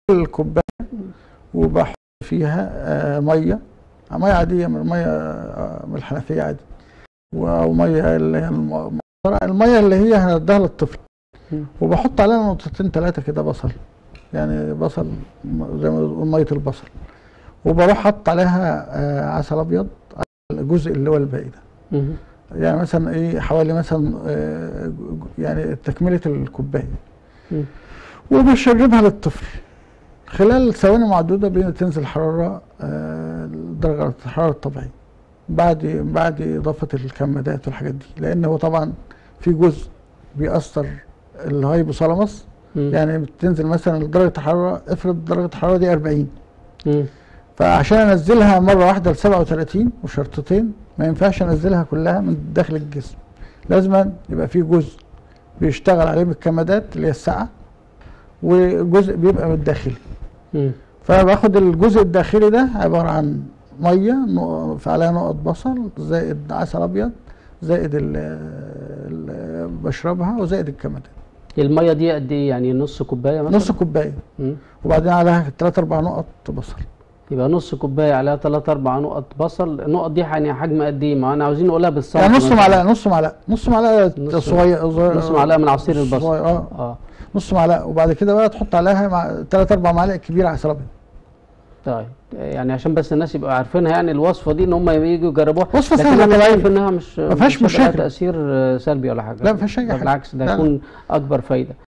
الكوبايه وبحط فيها آه، ميه ميه عاديه من ميه آه، من الحنفيه عادي و- او ميه اللي هي الم- الميه اللي هي هنديها للطفل مم. وبحط عليها نقطتين ثلاثه كده بصل يعني بصل م- زي ما بنقول ميه البصل وبروح حاطط عليها آه، عسل ابيض على الجزء اللي هو الباقي ده مم. يعني مثلا ايه حوالي مثلا آه، ج- يعني تكمله الكوبايه مم. وبشربها للطفل خلال ثواني معدوده بتنزل الحراره آه، درجه الحراره الطبيعيه بعد بعد اضافه الكمادات والحاجات دي لان هو طبعا في جزء بيأثر الهايبوثالاموس مم. يعني بتنزل مثلا درجه الحراره افرض درجه الحراره دي 40 مم. فعشان انزلها مره واحده ل 37 وشرطتين ما ينفعش انزلها كلها من داخل الجسم لازم يبقى في جزء بيشتغل عليه بالكمادات اللي هي الساعه وجزء بيبقى من الداخلي مم. فباخد الجزء الداخلي ده عباره عن ميه نق- في عليها نقط بصل زائد عسل ابيض زائد ال ال- بشربها وزائد الكمادات الميه دي قد ايه يعني نص كوبايه مثلا نص كوبايه مم. وبعدين عليها 3 4 نقط بصل يبقى نص كوبايه عليها 3 4 نقط بصل النقط دي يعني حجم قد ايه ما انا عاوزين نقولها بالسنتي يعني نص مثلاً. معلقه نص معلقه نص معلقه نص- صغير صغير- نص معلقه من عصير البصل صغير اه اه نص معلقه وبعد كده بقى تحط عليها مع 3 4 معالق كبيره عسل ابيض طيب يعني عشان بس الناس يبقوا عارفينها يعني الوصفه دي ان هم يجوا يجربوها وصفة لكن سهلة انا طبيعية. شايف انها مش ما فيهاش مش هيبقى لها مشاكل. تاثير آه، سلبي ولا حاجه لا، ما فيهاش أي ده حاجة. بالعكس ده لا. يكون اكبر فايده